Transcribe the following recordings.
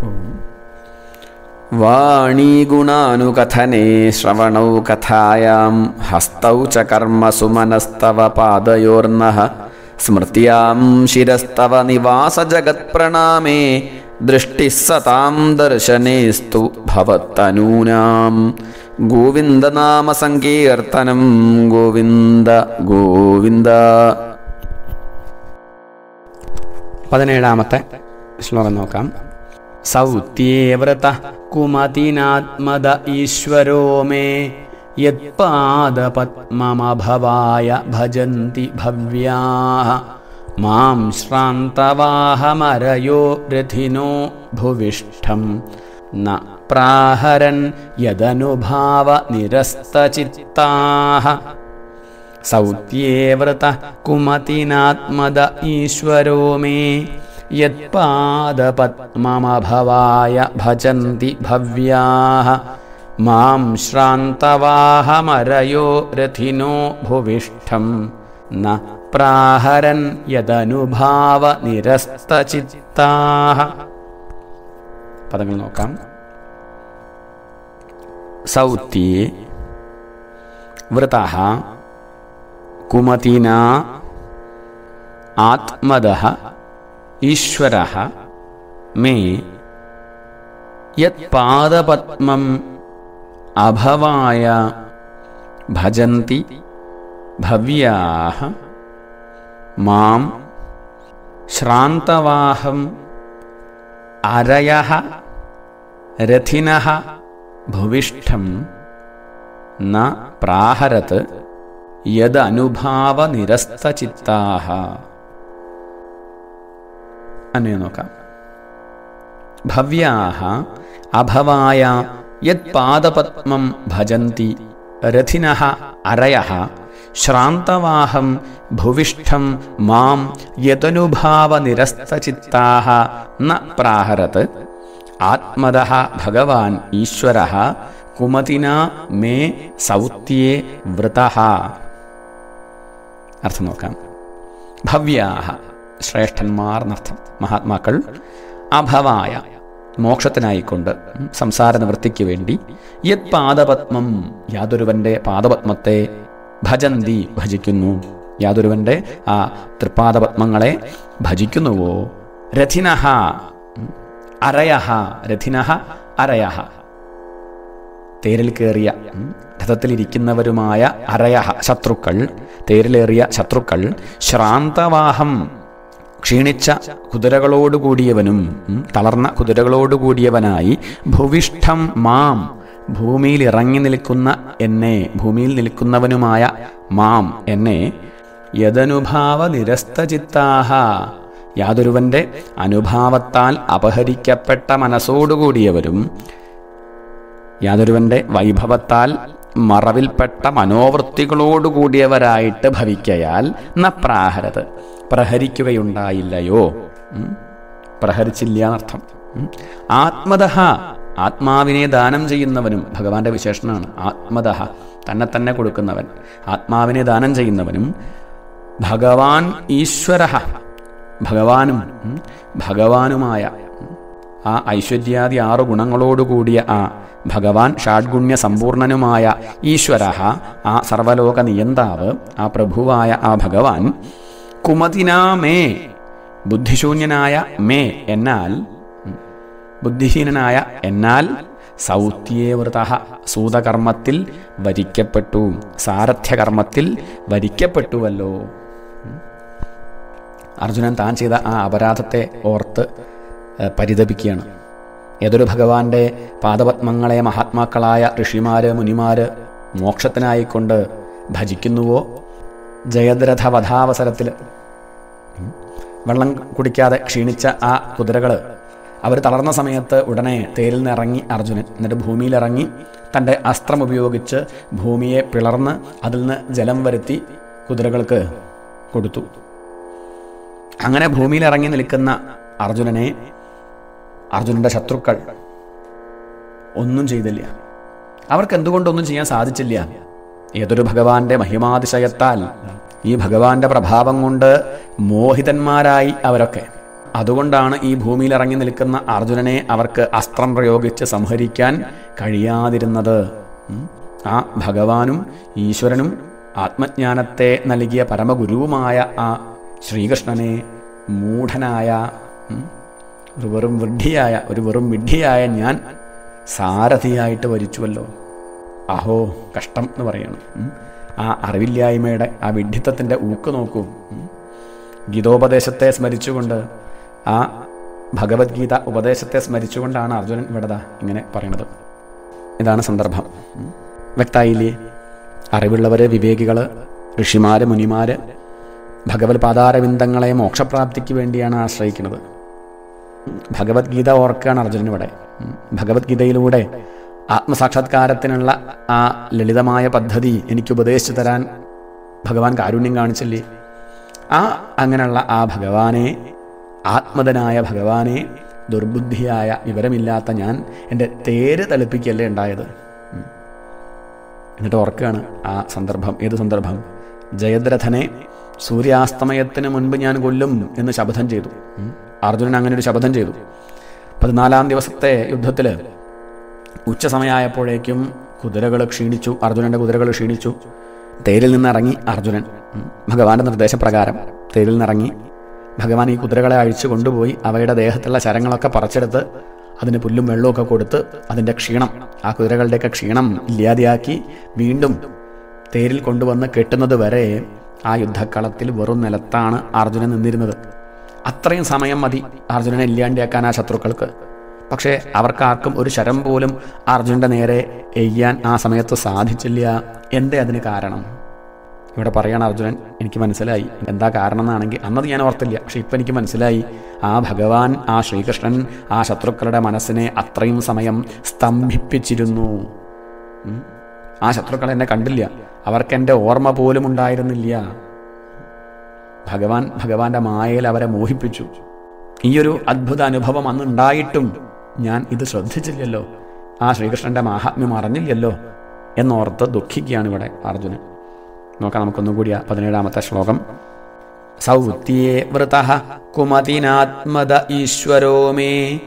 വാണീഗുണാനുകഥനെ ശ്രവണൗ കഥായാം ഹസ്തൗ ച കർമ്മസു മനസ്തവ പാദയോർനഃ സ്മൃത്യാം ശിരസ്തവ നിവാസജഗത്പ്രണാമേ ദൃഷ്ടിः സതാം ദർശനേസ്തു ഭവത്തനൂനാം ഗോവിന്ദനാമ സങ്കീർത്തനം ഗോവിന്ദ ഗോവിന്ദ പതിനേഴാമത്തെ ശ്ലോകം നോക്കാം സൗത്യേവ്രത കുമതിനാത്മദ ഈശ്വരോ മേ യത്പാദപത്മമഭവായ ഭജന്തി ഭവ്യാ മാം ശ്രാന്തവാഹമരയോ രഥിനോ ഭുവിഷ്ഠം ന പ്രാഹരൻ യദനുഭാവ നിരസ്തചിത്താഃ സൗത്യേവ്രത കുമതിനാത്മദ ഈശ്വരോ മേ യത്പാദപത്മമഭവായ ഭജന്തി ഭവ്യാः മാം ശ്രാന്തവാഹമരയോ രഥിനോ ഭുവിഷ്ഠം ന പ്രാഹരൻ യദനുഭാവ നിരസ്തചിത്താഃ പദങ്ങൾ നോക്കാം സൗത്യേ വൃതഃ കുമതിനാ ആത്മദഃ ഈശ്വരः മേ യത്പാദപത്മം അഭവായ ഭജന്തി ഭവ്യാः മാം ശ്രാന്തവാഹം അരയः രഥിനः ഭുവിഷ്ഠം ന പ്രാഹരത് യദനുഭാവനിരസ്തചിത്താः അന്വയം നോക്കാം ഭവ്യാः അഭവായ യത്പാദപത്മം ഭജന്തി രഥിനഃ അരയः ശ്രാന്തവാഹം ഭുവിഷ്ഠം മാം യദനുഭാവനിരസ്തചിത്താः ന പ്രാഹരത് ആത്മതഃ ഭഗവാൻ ഈശ്വരः കുമതിന മേ സൗത്യേ വൃതഃ അർത്ഥം നോക്കാം ഭവ്യാഹ ശ്രേഷ്ഠന്മാർ എന്നർത്ഥം മഹാത്മാക്കൾ അഭവായ മോക്ഷത്തിനായിക്കൊണ്ട് ഉം, സംസാര നിവൃത്തിക്ക് വേണ്ടി യത് പാദപത്മം യാതൊരുവന്റെ പാദപത്മത്തെ ഭജന്തി ഭജിക്കുന്നു യാതൊരുവന്റെ ആ തൃപ്പാദപത്മങ്ങളെ ഭജിക്കുന്നുവോ രഥിനഹ ഉം, അരയഹ രഥിനഹ അരയഹ തേരിൽ കയറിയ ഉം, രഥത്തിലിരിക്കുന്നവരുമായ അരയഹ ശത്രുക്കൾ തേരിലേറിയ ശത്രുക്കൾ ശ്രാന്തവാഹം ക്ഷീണിച്ച കുതിരകളോടുകൂടിയവനും ഉം, തളർന്ന കുതിരകളോടുകൂടിയവനായി ഭുവിഷ്ഠം മാം ഭൂമിയിൽ ഇറങ്ങി നിൽക്കുന്ന എന്നെ ഭൂമിയിൽ നിൽക്കുന്നവനുമായ മാം എന്നെ യദനുഭാവ നിരസ്തചിത്താഹ യാതൊരുവന്റെ അനുഭാവത്താൽ അപഹരിക്കപ്പെട്ട മനസ്സോടുകൂടിയവരും യാതൊരുവന്റെ വൈഭവത്താൽ മറവിൽപ്പെട്ട മനോവൃത്തികളോടുകൂടിയവരായിട്ട് ഭവിക്കയാൽ ന പ്രാഹരത് പ്രഹരിക്കുകയുണ്ടായില്ലയോ ഉം? പ്രഹരിച്ചില്ല എന്നർത്ഥം ഉം? ആത്മതഃ ആത്മാവിനെ ദാനം ചെയ്യുന്നവനും ഭഗവാന്റെ വിശേഷണമാണ് ആത്മതഃ തന്നെ തന്നെ കൊടുക്കുന്നവൻ ആത്മാവിനെ ദാനം ചെയ്യുന്നവനും ഭഗവാൻ ഈശ്വര ഭഗവാനും ഉം, ഭഗവാനുമായ ഉം, ആ ഐശ്വര്യാദി ആറു ഗുണങ്ങളോടുകൂടിയ ആ ഭഗവാൻ ഷാഡ്ഗുണ്യ സമ്പൂർണനുമായ ഈശ്വര ആ സർവലോക നിയന്താവ് ആ പ്രഭുവായ ആ ഭഗവാൻ കുമതിനാ മേ ബുദ്ധിശൂന്യനായ മേ എന്നാൽ ഉം, ബുദ്ധിഹീനനായ എന്നാൽ സൗത്യേവൃത സൂതകർമ്മത്തിൽ വരിക്കപ്പെട്ടു സാരഥ്യകർമ്മത്തിൽ വരിക്കപ്പെട്ടുവല്ലോ ഉം. അർജുനൻ താൻ ചെയ്ത ആ അപരാധത്തെ ഓർത്ത് ഏഹ്, പരിതപിക്കുകയാണ് ഏതൊരു ഭഗവാന്റെ പാദപത്മങ്ങളെ മഹാത്മാക്കളായ ഋഷിമാര് മുനിമാര് മോക്ഷത്തിനായിക്കൊണ്ട് ഭജിക്കുന്നുവോ ജയദ്രഥ വധാവസരത്തിൽ വെള്ളം കുടിക്കാതെ ക്ഷീണിച്ച ആ കുതിരകൾ അവർ തളർന്ന സമയത്ത് ഉടനെ തേരിൽ നിന്ന് ഇറങ്ങി അർജുനൻ എന്നിട്ട് ഭൂമിയിലിറങ്ങി തൻ്റെ അസ്ത്രം ഉപയോഗിച്ച് ഭൂമിയെ പിളർന്ന് അതിൽ നിന്ന് ജലം വരുത്തി കുതിരകൾക്ക് കൊടുത്തു അങ്ങനെ ഭൂമിയിൽ ഇറങ്ങി നിൽക്കുന്ന അർജുനനെ അർജുനന്റെ ശത്രുക്കൾ ഒന്നും ചെയ്തില്ല അവർക്ക് എന്തുകൊണ്ടൊന്നും ചെയ്യാൻ സാധിച്ചില്ല ഏതൊരു ഭഗവാന്റെ മഹിമാതിശയത്താൽ ഈ ഭഗവാന്റെ പ്രഭാവം കൊണ്ട് മോഹിതന്മാരായി അവരൊക്കെ അതുകൊണ്ടാണ് ഈ ഭൂമിയിൽ ഇറങ്ങി നിൽക്കുന്ന അർജുനനെ അവർക്ക് അസ്ത്രം പ്രയോഗിച്ച് സംഹരിക്കാൻ കഴിയാതിരുന്നത് ഉം. ആ ഭഗവാനും ഈശ്വരനും ആത്മജ്ഞാനത്തെ നൽകിയ പരമഗുരുവുമായ ആ ശ്രീകൃഷ്ണനെ മൂഢനായ ഉം, ഒരു വെറും വിഡ്ഢിയായ ഒരു വെറും വിഡ്ഢിയായ ഞാൻ സാരഥിയായിട്ട് വരിച്ചുവല്ലോ അഹോ കഷ്ടം എന്ന് പറയണം ഉം. ആ അറിവില്ലായ്മയുടെ ആ വിഡ്ഢിത്തത്തിൻ്റെ ഊക്ക് നോക്കൂ ഉം. ഗീതോപദേശത്തെ സ്മരിച്ചുകൊണ്ട് ആ ഭഗവത്ഗീത ഉപദേശത്തെ സ്മരിച്ചുകൊണ്ടാണ് അർജുനൻ ഇവിടെതാ ഇങ്ങനെ പറയണത് ഇതാണ് സന്ദർഭം ഉം. വ്യക്തായില്ലേ അറിവുള്ളവര് വിവേകികള് ഋഷിമാര് മുനിമാര് ഭഗവത് പാതാരവിന്ദങ്ങളെ മോക്ഷപ്രാപ്തിക്ക് വേണ്ടിയാണ് ആശ്രയിക്കുന്നത് ഉം. ഭഗവത്ഗീത ഓർക്കുകയാണ് അർജുനൻ ഇവിടെ ഉം. ഭഗവത്ഗീതയിലൂടെ ആത്മസാക്ഷാത്കാരത്തിനുള്ള ആ ലളിതമായ പദ്ധതി എനിക്ക് ഉപദേശിച്ചു തരാൻ ഭഗവാൻ കാരുണ്യം കാണിച്ചില്ലേ ആ അങ്ങനെയുള്ള ആ ഭഗവാനെ ആത്മതനായ ഭഗവാനെ ദുർബുദ്ധിയായ വിവരമില്ലാത്ത ഞാൻ എൻ്റെ തേര് തളിപ്പിക്കല്ലേ ഉണ്ടായത് ഉം. എന്നിട്ട് ഓർക്കുകയാണ് ആ സന്ദർഭം ഏത് സന്ദർഭം ജയദ്രഥനെ സൂര്യാസ്തമയത്തിന് മുൻപ് ഞാൻ കൊല്ലും എന്ന് ശപഥം ചെയ്തു ഉം. അർജുനൻ അങ്ങനെ ഒരു ശപഥം ചെയ്തു പതിനാലാം ദിവസത്തെ യുദ്ധത്തിൽ ഉച്ചസമയമായപ്പോഴേക്കും കുതിരകൾ ക്ഷീണിച്ചു അർജുനന്റെ കുതിരകൾ ക്ഷീണിച്ചു തേരിൽ നിന്നിറങ്ങി അർജുനൻ ഉം. ഭഗവാന്റെ നിർദ്ദേശപ്രകാരം തേരിൽ നിന്നിറങ്ങി ഭഗവാൻ ഈ കുതിരകളെ അഴിച്ചു കൊണ്ടുപോയി അവയുടെ ദേഹത്തുള്ള ശരങ്ങളൊക്കെ പറിച്ചെടുത്ത് അതിന് പുല്ലും വെള്ളമൊക്കെ കൊടുത്ത് അതിൻ്റെ ക്ഷീണം ആ കുതിരകളുടെയൊക്കെ ക്ഷീണം ഇല്ലാതെയാക്കി വീണ്ടും തേരിൽ കൊണ്ടുവന്ന് കെട്ടുന്നത് വരെ ആ യുദ്ധക്കളത്തിൽ വെറും നിലത്താണ് അർജുനൻ നിന്നിരുന്നത് അത്രയും സമയം മതി അർജുനനെ ഇല്ലാണ്ടിയാക്കാൻ ആ ശത്രുക്കൾക്ക് പക്ഷേ അവർക്കാർക്കും ഒരു ശരം പോലും അർജുനന്റെ നേരെ എയ്യാൻ ആ സമയത്ത് സാധിച്ചില്ല എന്തേ അതിന് കാരണം ഇവിടെ പറയാണ് അർജുനൻ എനിക്ക് മനസ്സിലായി എന്താ കാരണം എന്നാണെങ്കിൽ അന്നത് ഞാൻ ഓർത്തില്ല പക്ഷെ ഇപ്പം എനിക്ക് മനസ്സിലായി ആ ഭഗവാൻ ആ ശ്രീകൃഷ്ണൻ ആ ശത്രുക്കളുടെ മനസ്സിനെ അത്രയും സമയം സ്തംഭിപ്പിച്ചിരുന്നു ഉം. ആ ശത്രുക്കൾ എന്നെ കണ്ടില്ല അവർക്ക് എൻ്റെ ഓർമ്മ പോലും ഉണ്ടായിരുന്നില്ല ഭഗവാൻ ഭഗവാന്റെ മായയിൽ അവരെ മോഹിപ്പിച്ചു ഈയൊരു അദ്ഭുത അനുഭവം അന്ന് ഉണ്ടായിട്ടും ഞാൻ ഇത് ശ്രദ്ധിച്ചില്ലല്ലോ ആ ശ്രീകൃഷ്ണന്റെ മാഹാത്മ്യം അറിഞ്ഞില്ലല്ലോ എന്നോർത്ത് ദുഃഖിക്കുകയാണ് ഇവിടെ അർജുനൻ നോക്കാം നമുക്കൊന്നും കൂടി ആ പതിനേഴാമത്തെ ശ്ലോകം സൗത്യേ വൃത കുമതിനാത്മത ഈശ്വരോ മേ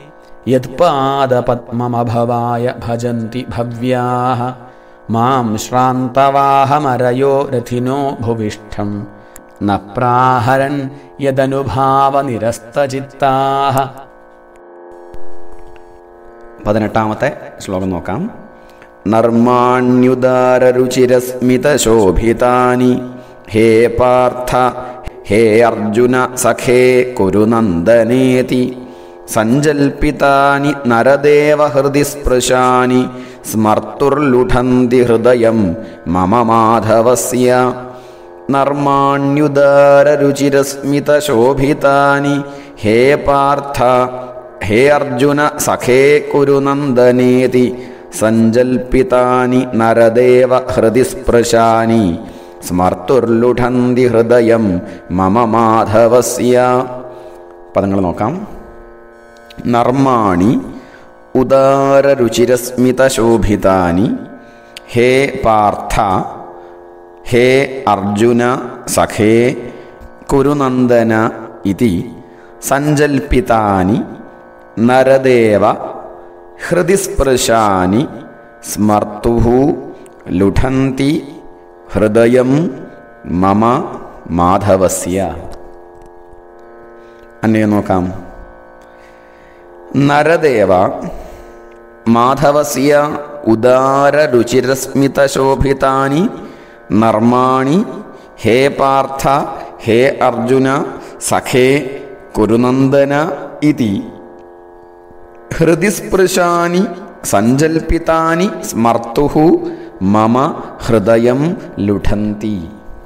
യത്പാദപത്മമഭവായ ഭജന്തി ഭവ്യാ മാം ശ്രാന്തവാഹമരയോ രഥിനോ ഭുവിഷ്ഠം ന പ്രാഹരൻ യദനുഭാവനിരസ്തചിത്താ പതിനെട്ടാമത്തെ ശ്ലോകം നോക്കാം നർമാണ്യുദാരരുചിരസ്മിതശോഭിതാനി ഹേ പാർത്ഥ ഹേ അർജുന സഖേ കുരുനന്ദനേതി സഞ്ചൽപ്പിതാനി നരദേവഹൃദി സ്പൃശാനി സ്മർത്തുർലുഠന്തി ഹൃദയം മമ മാധവസ്യ നർമാണ്യുദാരരുചിരസ്മിതശോഭിതാനി ഹേ പാർത്ഥ ഹേ അർജുന സഖേ കുരുനന്ദനേതി സഞ്ചൽപ്പിതാനി നരദേവ ഹൃദി സ്പൃശാനി സ്മർത്തുർലുഠന്തി ഹൃദയം മമ മാധവസ്യ പദങ്ങൾ നോക്കാം നർമാണി ഉദാരരുചിരസ്മിതശോഭിതാനി ഹേ പാർത്ഥ ഹേ അർജുന സഖേ കുരുനന്ദന ഇതി സഞ്ചൽപ്പിതാനി നരദേവ ഹൃദി സ്പൃശാനി സ്മർത്തുഹു ലുഠന്തി ഹൃദയം മമ മാധവസ്യ അന്വയം നോക്കാം നരദേവ മാധവസ്യ ഉദാരരുചിരസ്മിതശോഭിതാനി നർമാണി ഹേ പാർത്ഥ ഹേ അർജുന സഖേ കുരുനന്ദന ഇതി ഹൃദിസ്പൃശാനി സഞ്ചൽപ്പിതാനി സ്മർത്തുഹു മമ ഹൃദയം ലുഠന്തി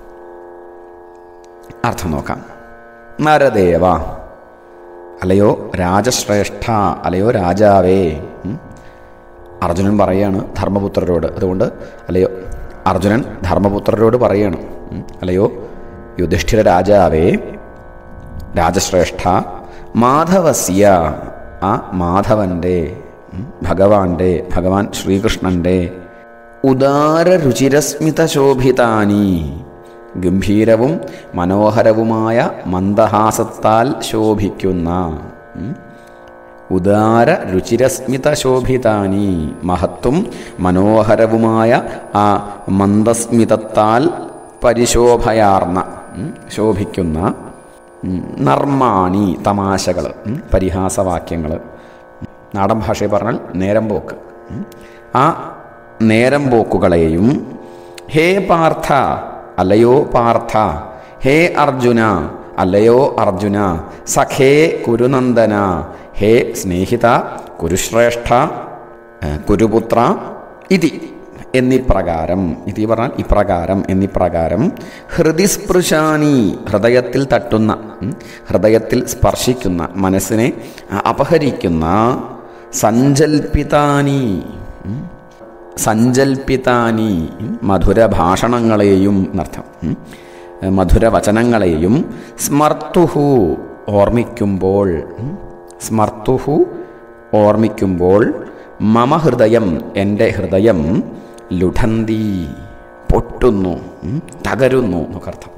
അർത്ഥം നോക്കാം നരദേവ അല്ലയോ രാജശ്രേഷ്ഠ അല്ലയോ രാജാവേ ഉം. അർജുനൻ പറയാണ് ധർമ്മപുത്രരോട് അതുകൊണ്ട് അല്ലയോ അർജുനൻ ധർമ്മപുത്രരോട് പറയാണ് ഉം. അല്ലയോ യുധിഷ്ഠിര രാജാവേ രാജശ്രേഷ്ഠ മാധവസ്യ ആ മാധവൻ്റെ ഉം, ഭഗവാന്റെ ഭഗവാൻ ശ്രീകൃഷ്ണൻ്റെ ഉദാരരുചിരസ്മിത ശോഭിതാനി ഗംഭീരവും മനോഹരവുമായ മന്ദഹാസത്താൽ ശോഭിക്കുന്ന ഉം, ഉദാര രുചിരസ്മിത ശോഭിതാനി മഹത്വം മനോഹരവുമായ ആ മന്ദസ്മിതത്താൽ പരിശോഭയാർന്ന ഉം, ശോഭിക്കുന്ന ഉം, നർമാണി തമാശകൾ പരിഹാസവാക്യങ്ങൾ നാടൻ ഭാഷയിൽ പറഞ്ഞാൽ നേരം പോക്ക് ഉം. ആ നേരം പോക്കുകളെയും ഹേ പാർത്ഥ അല്ലയോ പാർത്ഥ ഹേ അർജുന അല്ലയോ അർജുന സഖേ കുരുനന്ദന ഹേ സ്നേഹിത കുരുശ്രേഷ്ഠ ഏ, കുരുപുത്ര ഇതി എന്നിപ്രകാരം ഇതി പറഞ്ഞാൽ ഇപ്രകാരം എന്നിപ്രകാരം ഹൃദിസ്പൃശാനി ഹൃദയത്തിൽ തട്ടുന്ന ഉം, ഹൃദയത്തിൽ സ്പർശിക്കുന്ന മനസ്സിനെ അപഹരിക്കുന്ന സഞ്ചൽപ്പിതാനി ഉം, സഞ്ചൽപ്പിതാനി ഉം, മധുരഭാഷണങ്ങളെയും എന്നർത്ഥം ഉം, മധുരവചനങ്ങളെയും സ്മർത്തുഹു ഓർമ്മിക്കുമ്പോൾ ഉം, സ്മർത്തുഹു ഓർമ്മിക്കുമ്പോൾ മമ ഹൃദയം എൻ്റെ ഹൃദയം ലുഠന്തി പൊട്ടുന്നു ഉം, തകരുന്നു എന്നൊക്കെ അർത്ഥം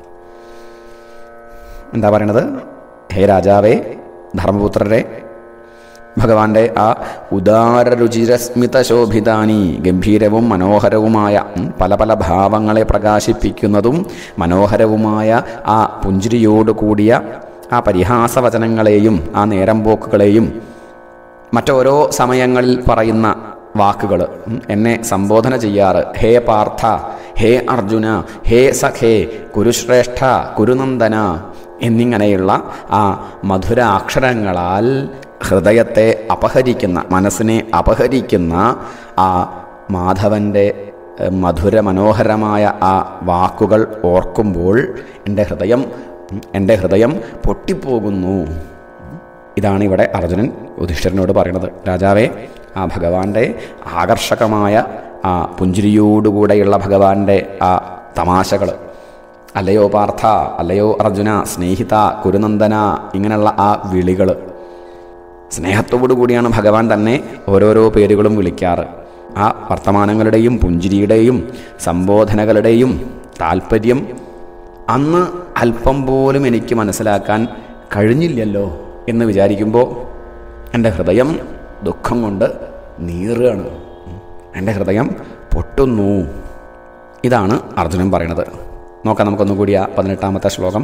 എന്താ പറയണത് ഹേ രാജാവേ ധർമ്മപുത്രരെ ഭഗവാന്റെ ആ ഉദാരരുചിരസ്മിത ശോഭിതാനി ഗംഭീരവും മനോഹരവുമായ ഉം, പല പല ഭാവങ്ങളെ പ്രകാശിപ്പിക്കുന്നതും മനോഹരവുമായ ആ പുഞ്ചിരിയോട് കൂടിയ ആ പരിഹാസവചനങ്ങളെയും ആ നേരം പോക്കുകളെയും മറ്റോരോ സമയങ്ങളിൽ പറയുന്ന വാക്കുകൾ എന്നെ സംബോധന ചെയ്യാറ് ഹേ പാർത്ഥ ഹേ അർജുന ഹേ സഖേ കുരുശ്രേഷ്ഠ കുരുനന്ദന എന്നിങ്ങനെയുള്ള ആ മധുര അക്ഷരങ്ങളാൽ ഹൃദയത്തെ അപഹരിക്കുന്ന മനസ്സിനെ അപഹരിക്കുന്ന ആ മാധവൻ്റെ ഏഹ്, മധുര മനോഹരമായ ആ വാക്കുകൾ ഓർക്കുമ്പോൾ എൻ്റെ ഹൃദയം എൻ്റെ ഹൃദയം പൊട്ടിപ്പോകുന്നു ഇതാണ് ഇവിടെ അർജുനൻ യുധിഷ്ഠിരനോട് പറയുന്നത് രാജാവേ ആ ഭഗവാന്റെ ആകർഷകമായ ആ പുഞ്ചിരിയോടുകൂടെയുള്ള ഭഗവാന്റെ ആ തമാശകൾ അല്ലയോ പാർത്ഥ അല്ലയോ അർജുന സ്നേഹിത കുരുനന്ദന ഇങ്ങനെയുള്ള ആ വിളികൾ സ്നേഹത്തോടു കൂടിയാണ് ഭഗവാൻ തന്നെ ഓരോരോ പേരുകളും വിളിക്കാറ് ആ വർത്തമാനങ്ങളുടെയും പുഞ്ചിരിയുടെയും സംബോധനകളുടെയും താല്പര്യം അന്ന് അല്പം പോലും എനിക്ക് മനസ്സിലാക്കാൻ കഴിഞ്ഞില്ലല്ലോ എന്ന് വിചാരിക്കുമ്പോൾ എൻ്റെ ഹൃദയം ദുഃഖം കൊണ്ട് നീറുകയാണ് എൻ്റെ ഹൃദയം പൊട്ടുന്നു ഇതാണ് അർജുനൻ പറയണത് നോക്കാം നമുക്കൊന്നുകൂടി ആ പതിനെട്ടാമത്തെ ശ്ലോകം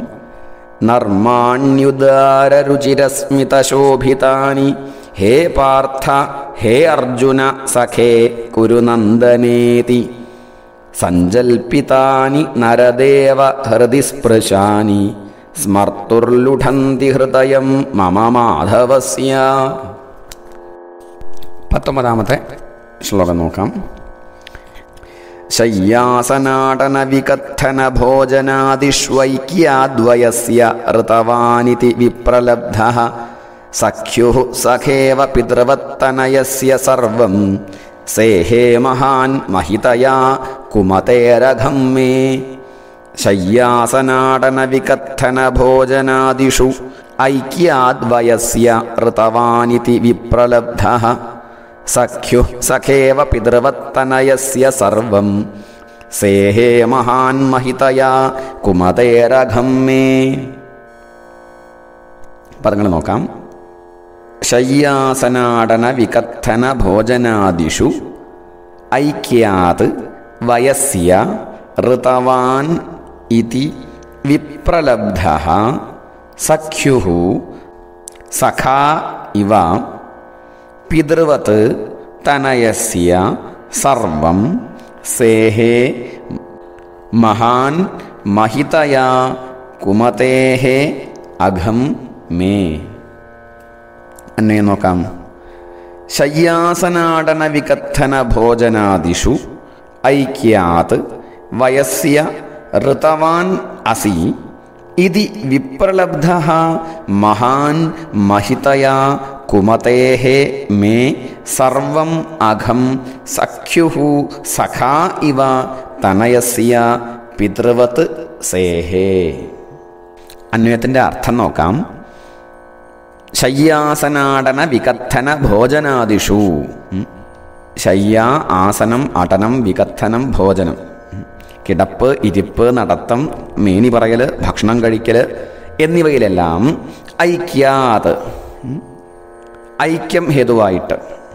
നർമാണ്യുദാരരുചിരസ്മിതശോഭിതാനി ഹേ പാർത്ഥ ഹേ അർജുന സഖേ കുരുനന്ദനേതി സഞ്ചൽപ്പിതാനി നരദേവ ഹൃദി സ്പൃശാനി സ്മർത്തുർലുഠന്തി ഹൃദയം മമ മാധവസ്യ പത്തൊമ്പതാമത്തെ ശ്ലോകം നോക്കാം ശയ്യാസനാടന വികഥന ഭോജനാദിഷ്വൈക്യാദ്വയസ്യ ഋതവാനിതി വിപ്രലബ്ധ സഖ്യു സഖേവ പിതൃവത്തനയസ്യ സർവം സേഹേ മഹാൻ മഹിതയാ കുമതേരഘം മേ ശയ്യാസനാടന വികഥന ഭോജനാദിഷു ഐക്യാദ്വയസ്യ ഋതവാനിതി വിപ്രലബ്ധ സഖ്യു സഖേവ പിതൃവത്തനയസ്യ സർവം സേഹേ മഹാൻ മഹിതയാ കുമതേരഘം മേ പദങ്ങൾ നോക്കാം ശയ്യാസനാടന വികഥന ഭോജനാദിഷു ഐക്യാത് വയസ്യ ഋതവാൻ ഇതി വിപ്രലബ്ധ സഖ്യു സഖാ ഇവ പിതൃവത് തനയസ്യ സർവം സേഹേ മഹാൻ മഹിതയാ കുമതേഹേ അഘം മേ അന്വയം നോക്കാം ശയ്യാസനാടന വികഥന ഭോജനാദിഷു ഐക്യാത് വയസ്യ ഋതവാൻ അസി ഇതി വിപ്രലബ്ധ മഹാൻ മഹിതയാ കുമതേः മേ സർവം അഘം സഖ്യു സഖാ ഇവ തനയസ്യ പിതൃവത് സേഹേ അന്വയത്തിൻ്റെ അർത്ഥം നോക്കാം ശയ്യാസനാടന വികഥന ഭോജനാദിഷു ഉം. ശയ്യ ആസനം അടനം വികഥനം ഭോജനം ഉം. കിടപ്പ് ഇരിപ്പ് നടത്തം മേനി പറയൽ ഭക്ഷണം കഴിക്കൽ എന്നിവയിലെല്ലാം ഐക്യാത് ഉം, ഐക്യം ഹേതുവായിട്ട്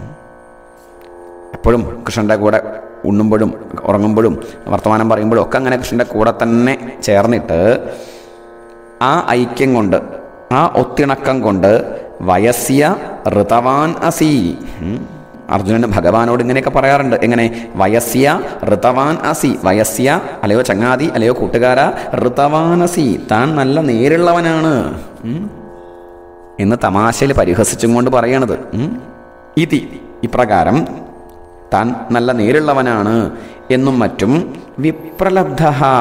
എപ്പോഴും കൃഷ്ണൻ്റെ കൂടെ ഉണ്ണുമ്പോഴും ഉറങ്ങുമ്പോഴും വർത്തമാനം പറയുമ്പോഴും ഒക്കെ അങ്ങനെ കൃഷ്ണൻ്റെ കൂടെ തന്നെ ചേർന്നിട്ട് ആ ഐക്യം കൊണ്ട് ആ ഒത്തിണക്കം കൊണ്ട് വയസ്യ ഋതവാൻ അസി ഉം. അർജുനൻ ഭഗവാനോട് ഇങ്ങനെയൊക്കെ പറയാറുണ്ട് എങ്ങനെ വയസ്യ ഋതവാൻ അസി വയസ്യ അല്ലയോ ചങ്ങാതി അല്ലയോ കൂട്ടുകാര ഋതവാൻ അസി താൻ നല്ല നേരുള്ളവനാണ് ഉം. എന്ന് തമാശയിൽ പരിഹസിച്ചും കൊണ്ട് പറയണത് ഉം. ഇതി ഇപ്രകാരം താൻ നല്ല നേരുള്ളവനാണ് എന്നും മറ്റും വിപ്രലബ്ധ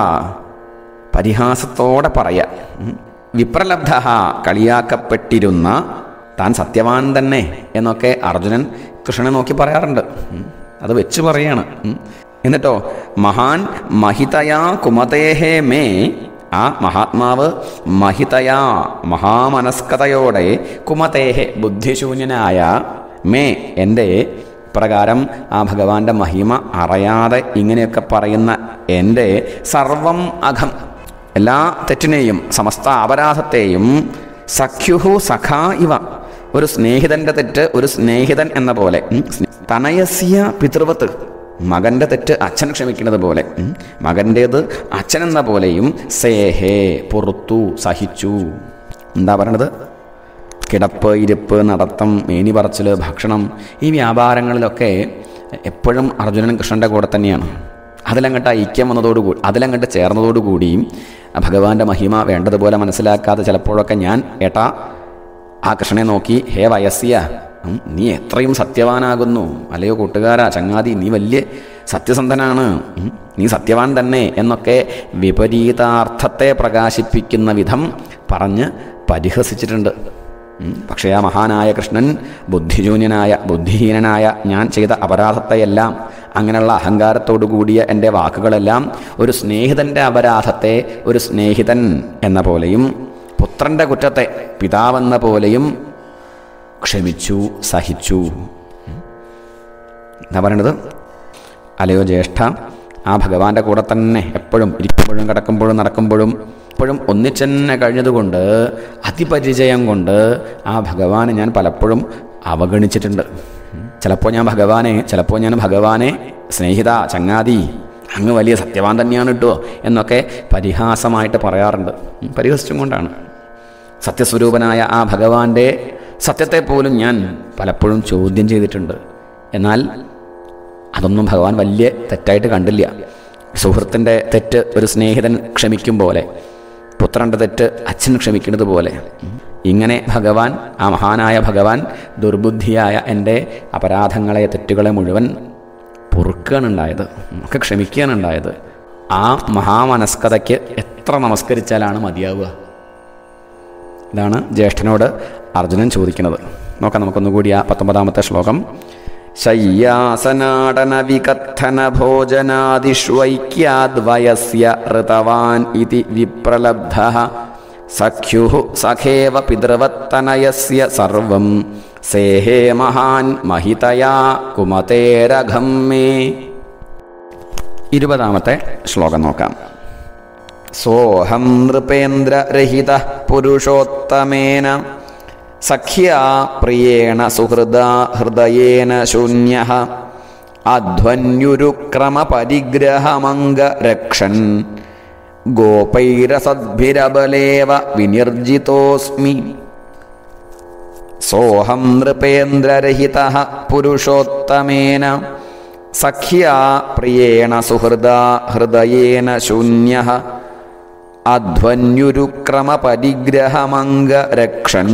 പരിഹാസത്തോടെ പറയാ ഉം. വിപ്രലബ്ധ കളിയാക്കപ്പെട്ടിരുന്ന താൻ സത്യവാൻ തന്നെ എന്നൊക്കെ അർജുനൻ കൃഷ്ണനെ നോക്കി പറയാറുണ്ട് ഉം. അത് വെച്ച് പറയാണ് ഉം. എന്നിട്ടോ മഹാൻ മഹിതയാ കുമതേഹേ മേ ആ മഹാത്മാവ് മഹിതയാ മഹാമനസ്കതയോടെ കുമതേഹെ ബുദ്ധിശൂന്യനായ മേ എൻ്റെ പ്രകാരം ആ ഭഗവാന്റെ മഹിമ അറിയാതെ ഇങ്ങനെയൊക്കെ പറയുന്ന എൻ്റെ സർവം അഘം എല്ലാ തെറ്റിനെയും സമസ്ത അപരാധത്തെയും സഖ്യുഹു സഖാ ഇവ ഒരു സ്നേഹിതന്റെ തെറ്റ് ഒരു സ്നേഹിതൻ എന്ന പോലെ ഉം, സ്നേ- തനയസ്യ പിതൃവത്ത് മകന്റെ തെറ്റ് അച്ഛൻ ക്ഷമിക്കുന്നത് പോലെ ഉം, മകൻ്റേത് അച്ഛൻ എന്ന പോലെയും സേഹേ പുറത്തു സഹിച്ചു എന്താ പറയണത് കിടപ്പ് ഇരിപ്പ് നടത്തം മേനി പറച്ചിൽ ഭക്ഷണം ഈ വ്യാപാരങ്ങളിലൊക്കെ എപ്പോഴും അർജുനൻ കൃഷ്ണൻ്റെ കൂടെ തന്നെയാണ് അതിലങ്ങോട്ട് ഐക്യം വന്നതോടുകൂടി അതിലങ്ങോട്ട് ചേർന്നതോടുകൂടിയും ഭഗവാന്റെ മഹിമ വേണ്ടതുപോലെ മനസ്സിലാക്കാതെ ചിലപ്പോഴൊക്കെ ഞാൻ ഏട്ടാ ആ കൃഷ്ണനെ നോക്കി ഹേ വയസ്സിയ ഉം, നീ എത്രയും സത്യവാനാകുന്നു അല്ലയോ കൂട്ടുകാരാ ചങ്ങാതി നീ വലിയ സത്യസന്ധനാണ് ഉം, നീ സത്യവാൻ തന്നെ എന്നൊക്കെ വിപരീതാർത്ഥത്തെ പ്രകാശിപ്പിക്കുന്ന വിധം പറഞ്ഞ് പരിഹസിച്ചിട്ടുണ്ട് ഉം, പക്ഷേ ആ മഹാനായ കൃഷ്ണൻ ബുദ്ധിശൂന്യനായ ബുദ്ധിഹീനനായ ഞാൻ ചെയ്ത അപരാധത്തെയെല്ലാം അങ്ങനെയുള്ള അഹങ്കാരത്തോടു കൂടിയ എൻ്റെ വാക്കുകളെല്ലാം ഒരു സ്നേഹിതൻ്റെ അപരാധത്തെ ഒരു സ്നേഹിതൻ എന്ന പോലെയും പുത്രൻ്റെ കുറ്റത്തെ പിതാവെന്ന പോലെയും ക്ഷമിച്ചു സഹിച്ചു എന്താ പറയണത് അലയോ ജ്യേഷ്ഠ ആ ഭഗവാന്റെ കൂടെ തന്നെ എപ്പോഴും ഇരിക്കുമ്പോഴും കിടക്കുമ്പോഴും നടക്കുമ്പോഴും എപ്പോഴും ഒന്നിച്ചെന്നെ കഴിഞ്ഞതുകൊണ്ട് അതിപരിചയം കൊണ്ട് ആ ഭഗവാനെ ഞാൻ പലപ്പോഴും അവഗണിച്ചിട്ടുണ്ട് ചിലപ്പോൾ ഞാൻ ഭഗവാനെ ചിലപ്പോൾ ഞാൻ ഭഗവാനെ സ്നേഹിത ചങ്ങാതി അങ്ങ് വലിയ സത്യവാൻ തന്നെയാണ് കേട്ടോ എന്നൊക്കെ പരിഹാസമായിട്ട് പറയാറുണ്ട് ഉം, പരിഹസിച്ചും കൊണ്ടാണ് സത്യസ്വരൂപനായ ആ ഭഗവാന്റെ സത്യത്തെ പോലും ഞാൻ പലപ്പോഴും ചോദ്യം ചെയ്തിട്ടുണ്ട് എന്നാൽ അതൊന്നും ഭഗവാൻ വലിയ തെറ്റായിട്ട് കണ്ടില്ല സുഹൃത്തിൻ്റെ തെറ്റ് ഒരു സ്നേഹിതൻ ക്ഷമിക്കും പോലെ പുത്രൻ്റെ തെറ്റ് അച്ഛൻ ക്ഷമിക്കുന്നത് പോലെ ഇങ്ങനെ ഭഗവാൻ ആ മഹാനായ ഭഗവാൻ ദുർബുദ്ധിയായ എൻ്റെ അപരാധങ്ങളെ തെറ്റുകളെ മുഴുവൻ പൊറുക്കുകയാണ് ഉണ്ടായത് ഒക്കെ ക്ഷമിക്കുകയാണ് ഉണ്ടായത് ആ മഹാമനസ്കതയ്ക്ക് എത്ര നമസ്കരിച്ചാലാണ് മതിയാവുക ഇതാണ് ജ്യേഷ്ഠനോട് അർജുനൻ ചോദിക്കുന്നത് നോക്കാം നമുക്കൊന്നുകൂടി ആ പത്തൊമ്പതാമത്തെ ശ്ലോകം ശയ്യാസനാടന വികഥന ഭോജനാദിഷ്വൈക്യാദ്വയസ്യ ഋതവാൻ ഇതി വിപ്രലബ്ധ സഖ്യു സഖേവ പിതൃവത്തനയസ്യ സർവം സേഹേ മഹാൻ മഹിതയാ കുമതേരഘം മേ ഇരുപതാമത്തെ ശ്ലോകം നോക്കാം സോഹം നൃപേന്ദ്രരഹിത പുരുഷോത്തമേന സഖ്യാ പ്രിയേണ സുഹൃദാ ഹൃദയേന ശൂന്യ അധ്വന്യുരുക്രമപരിഗ്രഹമംഗരക്ഷൻ ഗോപൈരസദ്ഭിരബലേവ വിനിർജിതോസ്മി സോഹം നൃപേന്ദ്രരഹിത പുരുഷോത്തമേന സഖ്യാ പ്രിയേണ സുഹൃദാ ഹൃദയേന ശൂന്യ അധ്വന്യുരുക്രമപരിഗ്രഹമംഗരക്ഷൻ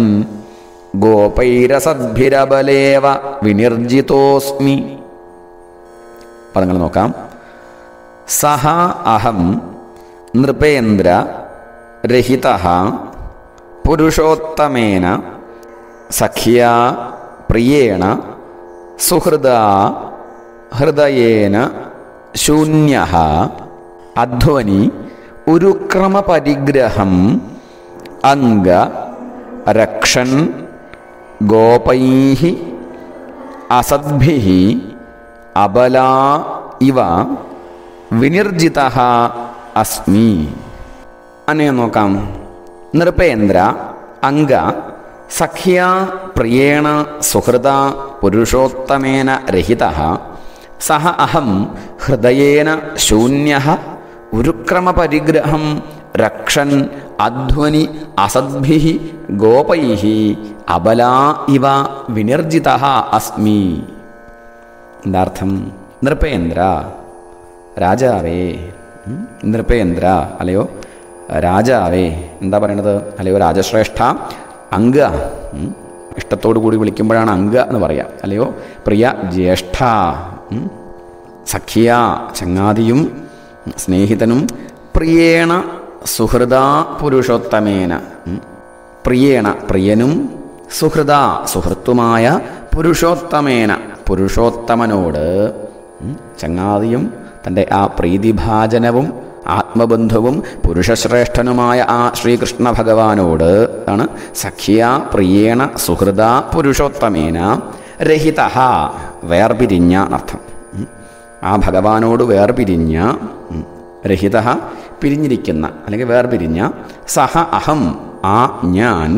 ഗോപൈരസദ്ഭിരബലേവ വിനിർജിതോസ്മി പദങ്ങൾ നോക്കാം സഹ അഹം നൃപേന്ദ്ര രഹിത പുരുഷോത്തമേന സഖ്യാ പ്രിയേണ സുഹൃദ ഹൃദയേന ശൂന്യ അധ്വനി ഉരുക്രമപരിഗ്രഹം അംഗ രക്ഷൻ ഗോപൈ അസദ്ഭി അബലാ ഇവ വിനിർജിത അസ്മി അനെ നോക്കാം നൃപേന്ദ്ര അംഗ സഖ്യ പ്രിയേണ സുഹൃത പുരുഷോത്തമേന രഹിത സഹ അഹം ഹൃദയേന ശൂന്യ ഉരുക്രമപരിഗ്രഹം രക്ഷൻ അധ്വനി അസദ്ഭി ഗോപൈ അബലാ ഇവ വിനിർജിത അസ്മി എന്താർത്ഥം നൃപേന്ദ്ര രാജാവേ ഉം, നൃപേന്ദ്ര അല്ലയോ രാജാവേ എന്താ പറയണത് അല്ലയോ രാജശ്രേഷ്ഠ അംഗ ഉം, ഇഷ്ടത്തോടു കൂടി വിളിക്കുമ്പോഴാണ് അംഗ എന്ന് പറയാം അല്ലയോ പ്രിയ ജ്യേഷ്ഠ ഉം, സഖ്യ ചങ്ങാതിയും സ്നേഹിതനും പ്രിയേണ സുഹൃദാ പുരുഷോത്തമേന ഉം, പ്രിയേണ പ്രിയനും സുഹൃദ സുഹൃത്തുമായ പുരുഷോത്തമേന പുരുഷോത്തമനോട് ഉം, ചങ്ങാതിയും തൻ്റെ ആ പ്രീതിഭാജനവും ആത്മബന്ധുവും പുരുഷശ്രേഷ്ഠനുമായ ആ ശ്രീകൃഷ്ണ ഭഗവാനോട് ആണ് സഖ്യ പ്രിയേണ സുഹൃദ പുരുഷോത്തമേന രഹിത വേർപിരിഞ്ഞ എന്നർത്ഥം ഉം. ആ ഭഗവാനോട് വേർപിരിഞ്ഞ ഉം, രഹിത പിരിഞ്ഞിരിക്കുന്ന അല്ലെങ്കിൽ വേർപിരിഞ്ഞ സഹ അഹം ആ ഞാൻ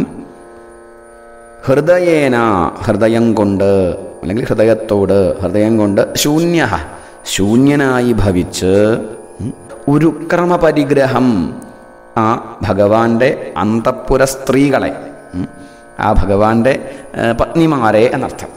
ഹൃദയേന ഹൃദയം കൊണ്ട് അല്ലെങ്കിൽ ഹൃദയത്തോട് ഹൃദയം കൊണ്ട് ശൂന്യ ശൂന്യനായി ഭവിച്ച് ഉം, ഉരുക്രമപരിഗ്രഹം ആ ഭഗവാന്റെ അന്തപ്പുര സ്ത്രീകളെ ഉം, ആ ഭഗവാന്റെ ഏ, പത്നിമാരെ എന്നർത്ഥം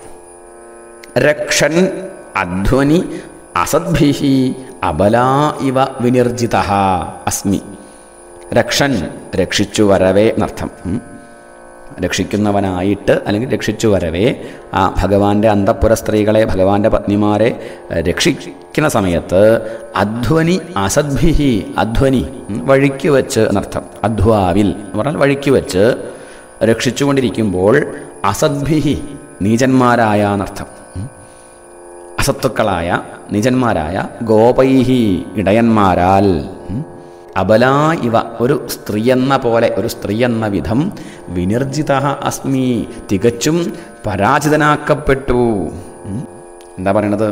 രക്ഷൻ അധ്വനി അസദ്ഭി അബലാ ഇവ വിനിർജിത അസ്മി രക്ഷൻ രക്ഷിച്ചു വരവേ എന്നർത്ഥം ഉം. രക്ഷിക്കുന്നവനായിട്ട് അല്ലെങ്കിൽ രക്ഷിച്ചു വരവേ ആ ഭഗവാന്റെ അന്തപ്പുര സ്ത്രീകളെ ഭഗവാന്റെ പത്നിമാരെ ഏഹ്, രക്ഷിക്കുന്ന സമയത്ത് അധ്വനി അസദ്ഭിഹി അധ്വനി ഉം, വഴിക്ക് വെച്ച് എന്നർത്ഥം അധ്വാവിൽ എന്ന് പറഞ്ഞാൽ വഴിക്ക് വെച്ച് രക്ഷിച്ചുകൊണ്ടിരിക്കുമ്പോൾ അസദ്ഭിഹി നീചന്മാരായ എന്നർത്ഥം ഉം. അസത്തുക്കളായ നിജന്മാരായ ഗോപൈഹി ഇടയന്മാരാൽ ഉം, അബലാ ഇവ ഒരു സ്ത്രീ എന്ന പോലെ ഒരു സ്ത്രീ എന്ന വിധം വിനിർജിത അസ്മി തികച്ചും പരാജിതനാക്കപ്പെട്ടു ഉം. എന്താ പറയണത്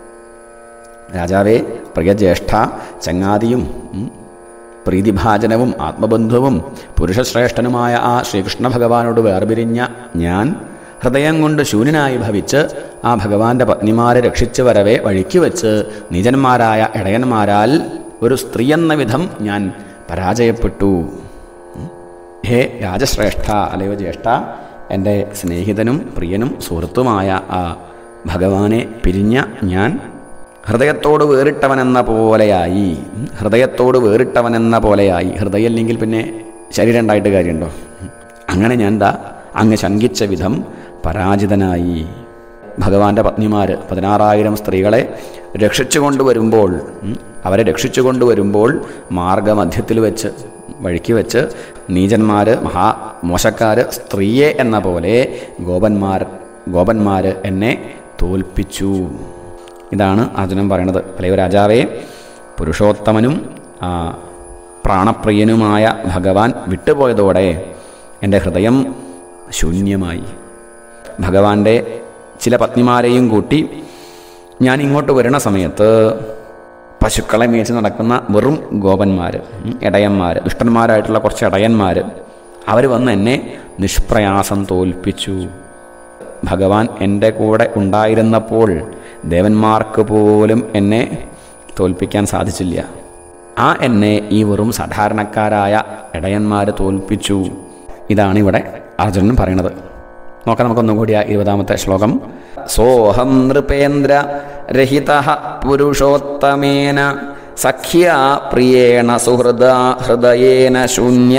രാജാവേ പ്രിയജ്യേഷ്ഠ ചങ്ങാതിയും ഉം, പ്രീതിഭാജനവും ആത്മബന്ധുവും പുരുഷശ്രേഷ്ഠനുമായ ആ ശ്രീകൃഷ്ണ ഭഗവാനോട് വേർപിരിഞ്ഞ ഞാൻ ഹൃദയം കൊണ്ട് ശൂന്യനായി ഭവിച്ച് ആ ഭഗവാന്റെ പത്നിമാരെ രക്ഷിച്ചു വരവേ വഴിക്ക് വെച്ച് നിജന്മാരായ ഇടയന്മാരാൽ ഒരു സ്ത്രീ എന്ന വിധം ഞാൻ പരാജയപ്പെട്ടു ഉം. ഹേ രാജശ്രേഷ്ഠ അല്ലയോ ജ്യേഷ്ഠ എൻ്റെ സ്നേഹിതനും പ്രിയനും സുഹൃത്തുമായ ആ ഭഗവാനെ പിരിഞ്ഞ ഞാൻ ഹൃദയത്തോട് വേറിട്ടവനെന്ന പോലെയായി ഉം. ഹൃദയത്തോട് വേറിട്ടവനെന്ന പോലെയായി ഹൃദയം ഇല്ലെങ്കിൽ പിന്നെ ശരീരം ഉണ്ടായിട്ട് കാര്യമുണ്ടോ ഉം. അങ്ങനെ ഞാൻ ദാ അങ്ങ് ശങ്കിച്ച വിധം പരാജിതനായി ഭഗവാന്റെ പത്നിമാർ പതിനാറായിരം സ്ത്രീകളെ രക്ഷിച്ചു കൊണ്ടുവരുമ്പോൾ ഉം, അവരെ രക്ഷിച്ചു കൊണ്ടുവരുമ്പോൾ മാർഗമധ്യത്തിൽ വെച്ച് വഴിക്ക് വെച്ച് നീചന്മാർ മഹാ മോശക്കാർ സ്ത്രീയെ എന്ന പോലെ ഗോപന്മാർ ഗോപന്മാർ എന്നെ തോൽപ്പിച്ചു ഇതാണ് അർജുനൻ പറയണത് അല്ലയോ രാജാവേ പുരുഷോത്തമനും ആ, പ്രാണപ്രിയനുമായ ഭഗവാൻ വിട്ടുപോയതോടെ എൻ്റെ ഹൃദയം ശൂന്യമായി ഭഗവാന്റെ ചില പത്നിമാരെയും കൂട്ടി ഞാൻ ഇങ്ങോട്ട് വരുന്ന സമയത്ത് പശുക്കളെ മേച്ച് നടക്കുന്ന വെറും ഗോപന്മാർ ഇടയന്മാർ ദുഷ്ടന്മാരായിട്ടുള്ള കുറച്ച് ഇടയന്മാർ അവർ വന്ന് എന്നെ നിഷ്പ്രയാസം തോൽപ്പിച്ചു ഭഗവാൻ എൻ്റെ കൂടെ ഉണ്ടായിരുന്നപ്പോൾ ദേവന്മാർക്ക് പോലും എന്നെ തോൽപ്പിക്കാൻ സാധിച്ചില്ല ആ എന്നെ ഈ വെറും സാധാരണക്കാരായ ഇടയന്മാർ തോൽപ്പിച്ചു ഇതാണ് ഇവിടെ അർജുനൻ പറയണത് നോക്കാം നമുക്കൊന്നും കൂടി ആ ഇരുപതാമത്തെ ശ്ലോകം സോഹം നൃപേന്ദ്ര രഹിത പുരുഷോത്തമേന സഖ്യ പ്രിയേണ സുഹൃദ ഹൃദയേന ശൂന്യ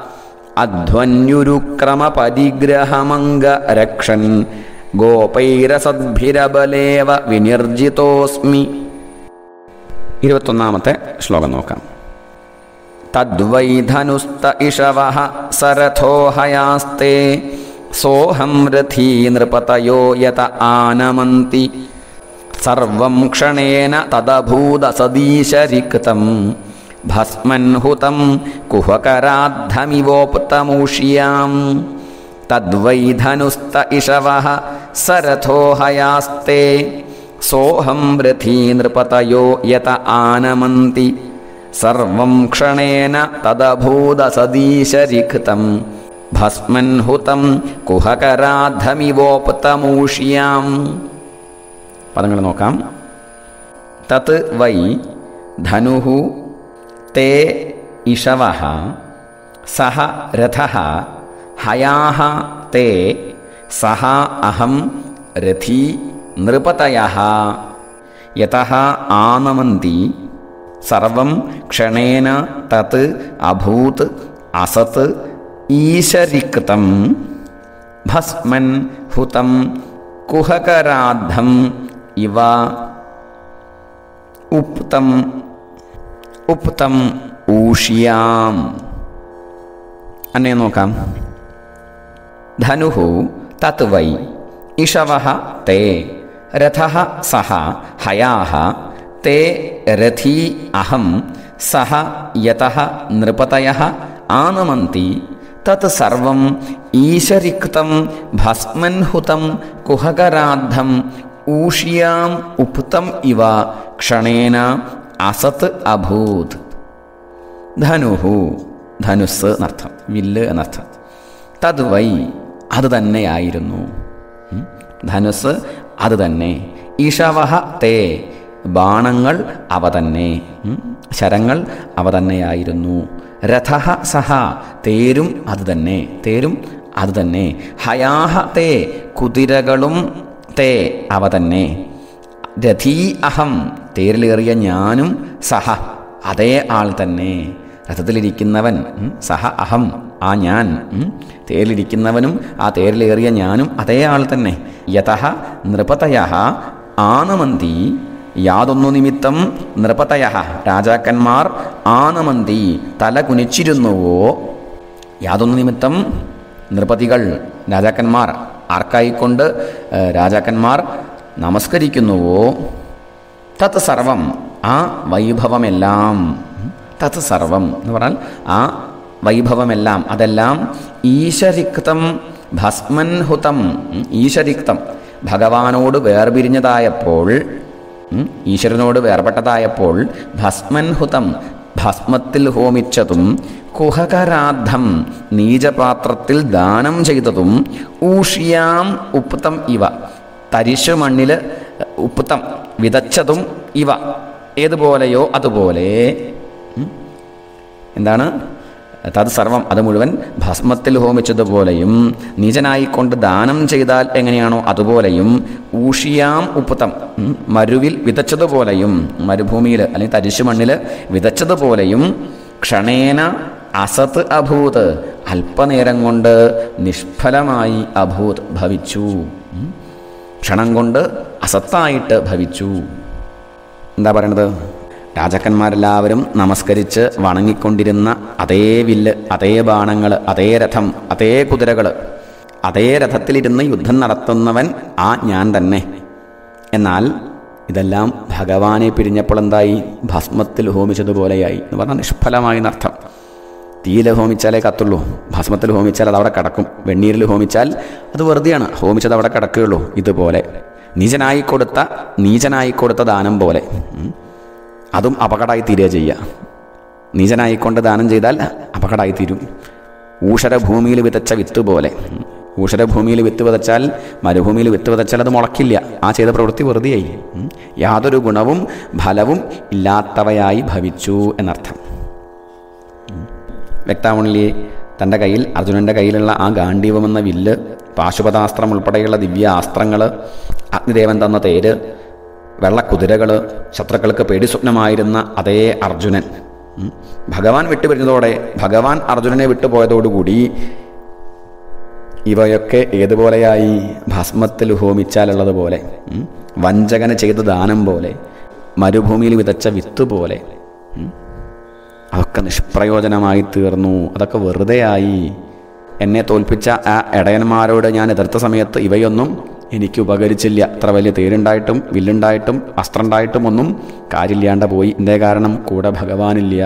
അധ്വന്യുരുക്രമപരിഗ്രഹമംഗ രക്ഷൻ ഗോപൈരസദ്ഭിരബലേവ വിനിർജിതോസ്മി ഇരുപത്തൊന്നാമത്തെ ശ്ലോകം നോക്കാം തദ്വൈധനുസ്ത ഇഷവ സരഥോ ഹയാസ്തേ സോഹം രഥീ നൃപതയോ യത ആനമന്തി സർവം ക്ഷണേന തദഭൂതസദീശരിക്തം ഭസ്മൻഹുതം കുഹകരാദ്ധമിവോപ്തമൂഷ്യാം തദ്വൈധനുസ്ത ഇഷവ സരഥോ ഹയാസ്തേ സോഹം രഥീ നൃപതയോ യത ആനമന്തി സർവം ക്ഷണേന തദഭൂതസദീശരിക്തം ഭസ്മൻഹുതം കുഹകരാധമിവോപ്തമൂഷ്യാം പദങ്ങൾ നോക്കാം തത് വൈ ധനുഹു തേ ഇഷവ സഹ രഥ ഹയാഹ തേ സഹ അഹം രഥീ നൃപതയ യത ആനമന്തി സർവം ക്ഷണേന തത് അഭൂത് അസത് ഈശരിക്തം ഭസ്മൻ ഹുതം കുഹകരാദ്ധം ഇവ ഉപ്തം ഉപ്തം ഊഷ്യാം അന്നെ നോക്കാം ധനുഹു തത് വൈ ഇഷവ തേ രഥ സഹ ഹയാഹ തേ രഥീ അഹം സഹ യത നൃപതയ ആനമന്തി തത് സർവം ഈശരിക്തം ഭസ്മൻഹുതം കുഹകരാദ്ധം ഊഷ്യാം ഉപ്തം ഇവ ക്ഷണേന അസത് അഭൂത് ധനുഹു ധനുസ് എന്നർത്ഥം വില്ല് എന്നർത്ഥം തത് വൈ അത് തന്നെയായിരുന്നു ഉം. ധനുസ് അത് തന്നെ ഈശവഹ തേ ബാണങ്ങൾ അവ തന്നെ ഉം. ശരങ്ങൾ അവ തന്നെയായിരുന്നു രഥ സഹ തേരും അത് തന്നെ തേരും അത് തന്നെ ഹയാഹ തേ കുതിരകളും തേ അവ തന്നെ രഥീ അഹം തേരിലേറിയ ഞാനും സഹ അതേ ആൾ തന്നെ രഥത്തിലിരിക്കുന്നവൻ ഉം, സഹ അഹം ആ ഞാൻ ഉം, തേരിലിരിക്കുന്നവനും ആ തേരിലേറിയ ഞാനും അതേ ആൾ തന്നെ യഥ നൃപതയ ആനമന്തി യാതൊന്നു നിമിത്തം നൃപതയ രാജാക്കന്മാർ ആനമന്തി തല കുനിച്ചിരുന്നുവോ യാതൊന്നു നിമിത്തം നൃപതികൾ രാജാക്കന്മാർ ആർക്കായിക്കൊണ്ട് ഏഹ്, രാജാക്കന്മാർ നമസ്കരിക്കുന്നുവോ തത് സർവം ആ വൈഭവമെല്ലാം തത് സർവം എന്ന് പറഞ്ഞാൽ ആ വൈഭവമെല്ലാം അതെല്ലാം ഈശരിക്തം ഭസ്മൻഹുതം ഉം, ഈശരിക്തം ഭഗവാനോട് വേർപിരിഞ്ഞതായപ്പോൾ ഉം, ഈശ്വരനോട് വേർപെട്ടതായപ്പോൾ ഭസ്മൻഹുതം ഭസ്മത്തിൽ ഹോമിച്ചതും കുഹകരാദ്ധം നീചപാത്രത്തിൽ ദാനം ചെയ്തതും ഊഷ്യാം ഉപ്തം ഇവ തരിശു മണ്ണിൽ ഉപ്പുത്തം വിതച്ചതും ഇവ ഏതുപോലെയോ അതുപോലെ ഉം. എന്താണ് തത് സർവം അത് മുഴുവൻ ഭസ്മത്തിൽ ഹോമിച്ചതുപോലെയും നീചനായിക്കൊണ്ട് ദാനം ചെയ്താൽ എങ്ങനെയാണോ അതുപോലെയും ഊഷിയാം ഉപ്പുത്തം ഉം, മരുവിൽ വിതച്ചതുപോലെയും മരുഭൂമിയിൽ അല്ലെങ്കിൽ തരിശു മണ്ണിൽ വിതച്ചതുപോലെയും ക്ഷണേന അസത് അഭൂത് അല്പനേരം കൊണ്ട് നിഷ്ഫലമായി അഭൂത് ഭവിച്ചു ഉം. ക്ഷണം കൊണ്ട് അസത്തായിട്ട് ഭവിച്ചു എന്താ പറയണത് രാജാക്കന്മാരെല്ലാവരും നമസ്കരിച്ച് വണങ്ങിക്കൊണ്ടിരുന്ന അതേ വില്ല് അതേ ബാണങ്ങൾ അതേ രഥം അതേ കുതിരകൾ അതേ രഥത്തിലിരുന്ന് യുദ്ധം നടത്തുന്നവൻ ആ ഞാൻ തന്നെ എന്നാൽ ഇതെല്ലാം ഭഗവാനെ പിരിഞ്ഞപ്പോൾ എന്തായി ഭസ്മത്തിൽ ഹോമിച്ചതുപോലെയായി എന്ന് പറഞ്ഞാൽ നിഷ്ഫലമായി എന്നർത്ഥം തീയിൽ ഹോമിച്ചാലേ കത്തുള്ളൂ ഭസ്മത്തിൽ ഹോമിച്ചാൽ അത് അവിടെ കിടക്കും വെണ്ണീരിൽ ഹോമിച്ചാൽ അത് വെറുതെയാണ് ഹോമിച്ചത് അവിടെ കിടക്കുകയുള്ളൂ ഇതുപോലെ നീചനായി കൊടുത്ത നീചനായി കൊടുത്ത ദാനം പോലെ ഉം. അതും അപകടമായി തീരുക ചെയ്യുക നീചനായിക്കൊണ്ട് ദാനം ചെയ്താൽ അപകടമായി തീരും ഊഷരഭൂമിയിൽ വിതച്ച വിത്ത് പോലെ ഉം. ഊഷരഭൂമിയിൽ വിത്ത് വിതച്ചാൽ മരുഭൂമിയിൽ വിത്ത് വിതച്ചാൽ അത് മുളക്കില്ല ആ ചെയ്ത പ്രവൃത്തി വെറുതെയായി ഉം. യാതൊരു ഗുണവും ഫലവും ഇല്ലാത്തവയായി ഭവിച്ചു എന്നർത്ഥം വ്യക്താവണിലെ തൻ്റെ കയ്യിൽ അർജുനൻ്റെ കയ്യിലുള്ള ആ ഗാണ്ഡീവം എന്ന വില്ല് പാശുപതാസ്ത്രം ഉൾപ്പെടെയുള്ള ദിവ്യ അസ്ത്രങ്ങൾ അഗ്നിദേവൻ തന്ന തേര് വെള്ളക്കുതിരകൾ ശത്രുക്കൾക്ക് പേടിസ്വപ്നമായിരുന്ന അതേ അർജുനൻ ഉം. ഭഗവാൻ വിട്ടുപിരിഞ്ഞതോടെ ഭഗവാൻ അർജുനനെ വിട്ടുപോയതോടുകൂടി ഇവയൊക്കെ ഏതുപോലെയായി ഭസ്മത്തിൽ ഹോമിച്ചാലുള്ളതുപോലെ ഉം. വഞ്ചകന് ചെയ്ത ദാനം പോലെ മരുഭൂമിയിൽ വിതച്ച വിത്ത് പോലെ ഉം. അതൊക്കെ നിഷ്പ്രയോജനമായി തീർന്നു അതൊക്കെ വെറുതെയായി എന്നെ തോൽപ്പിച്ച ആ ഇടയന്മാരോട് ഞാൻ എതിർത്ത സമയത്ത് ഇവയൊന്നും എനിക്ക് ഉപകരിച്ചില്ല അത്ര വലിയ തേരുണ്ടായിട്ടും വില്ലുണ്ടായിട്ടും അസ്ത്രമുണ്ടായിട്ടും ഒന്നും കാര്യമില്ലാണ്ട് പോയി എന്തേ കാരണം കൂടെ ഭഗവാനില്ല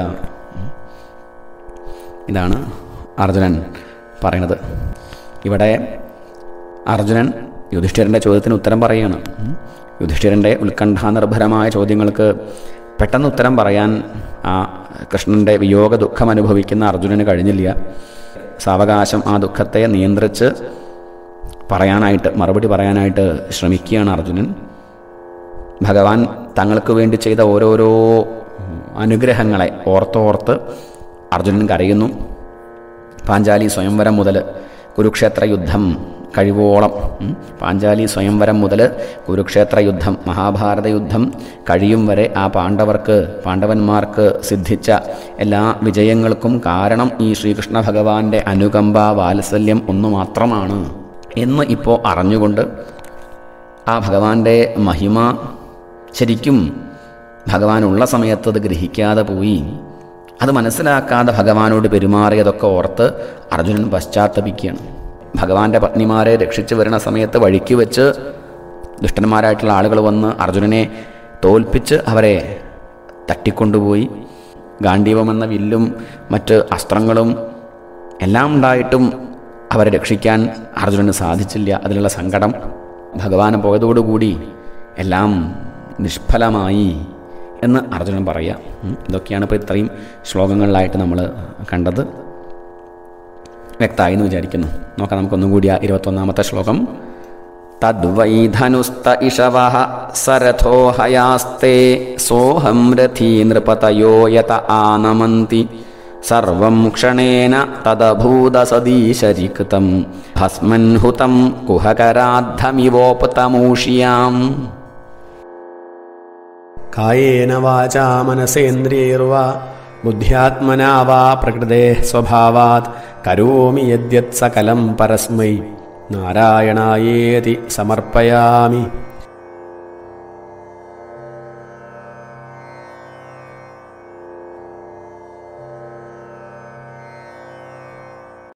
ഇതാണ് അർജുനൻ പറയണത് ഇവിടെ അർജുനൻ യുധിഷ്ഠിരൻ്റെ ചോദ്യത്തിന് ഉത്തരം പറയുകയാണ് ഉം. യുധിഷ്ഠിരൻ്റെ ഉത്കണ്ഠാനിർഭരമായ ചോദ്യങ്ങൾക്ക് പെട്ടെന്ന് ഉത്തരം പറയാൻ ആ കൃഷ്ണൻ്റെ വിയോഗ ദുഃഖം അനുഭവിക്കുന്ന അർജുനന് കഴിഞ്ഞില്ല സാവകാശം ആ ദുഃഖത്തെ നിയന്ത്രിച്ച് പറയാനായിട്ട് മറുപടി പറയാനായിട്ട് ശ്രമിക്കുകയാണ് അർജുനൻ ഭഗവാൻ തങ്ങൾക്ക് വേണ്ടി ചെയ്ത ഓരോരോ അനുഗ്രഹങ്ങളെ ഓർത്തോർത്ത് അർജുനൻ കരയുന്നു പാഞ്ചാലി സ്വയംവരം മുതൽ കുരുക്ഷേത്ര യുദ്ധം കഴിവോളം ഉം, പാഞ്ചാലി സ്വയംവരം മുതൽ കുരുക്ഷേത്ര യുദ്ധം മഹാഭാരത യുദ്ധം കഴിയും വരെ ആ പാണ്ഡവർക്ക് പാണ്ഡവന്മാർക്ക് സിദ്ധിച്ച എല്ലാ വിജയങ്ങൾക്കും കാരണം ഈ ശ്രീകൃഷ്ണ ഭഗവാന്റെ അനുകമ്പ വാത്സല്യം ഒന്നു മാത്രമാണ് എന്ന് ഇപ്പോൾ അറിഞ്ഞുകൊണ്ട് ആ ഭഗവാന്റെ മഹിമ ശരിക്കും ഭഗവാനുള്ള സമയത്ത് അത് ഗ്രഹിക്കാതെ പോയി അത് മനസ്സിലാക്കാതെ ഭഗവാനോട് പെരുമാറിയതൊക്കെ ഓർത്ത് അർജുനൻ പശ്ചാത്തപിക്കുകയാണ് ഭഗവാന്റെ പത്നിമാരെ രക്ഷിച്ചു വരുന്ന സമയത്ത് വഴിക്ക് വെച്ച് ദുഷ്ടന്മാരായിട്ടുള്ള ആളുകൾ വന്ന് അർജുനനെ തോൽപ്പിച്ച് അവരെ തട്ടിക്കൊണ്ടുപോയി ഗാന്ധീവമെന്ന വില്ലും മറ്റ് അസ്ത്രങ്ങളും എല്ലാം ഉണ്ടായിട്ടും അവരെ രക്ഷിക്കാൻ അർജുനന് സാധിച്ചില്ല അതിലുള്ള സങ്കടം ഭഗവാന് പോയതോടുകൂടി എല്ലാം നിഷ്ഫലമായി എന്ന് അർജുനൻ പറയാം ഉം. ഇതൊക്കെയാണ് ഇപ്പോൾ ഇത്രയും ശ്ലോകങ്ങളിലായിട്ട് നമ്മൾ കണ്ടത് വ്യക്തമായി എന്ന് വിചാരിക്കുന്നു നോക്കാം നമുക്കൊന്നും കൂടി ആ ഇരുപത്തൊന്നാമത്തെ ശ്ലോകം തദ്വൈ ധനുസ്ത ഇഷവ സരഥോ ഹയാസ്തേ സോഹം രഥീ നൃപതയോ യത ആനമന്തി സർവം ക്ഷണേന തദഭൂതസദീശരികൃതം ഭസ്മൻഹുതം കുഹകരാദ്ധമിവോപതമൂഷ്യാം കായേന വാചാ മനസേന്ദ്രിയൈർവാ ബുദ്ധ്യാത്മനാ വാ പ്രകൃതേ സ്വഭാവാത് കരോമി യദ്യത് സകലം പരസ്മൈ നാരായണായേതി സമർപ്പയാമി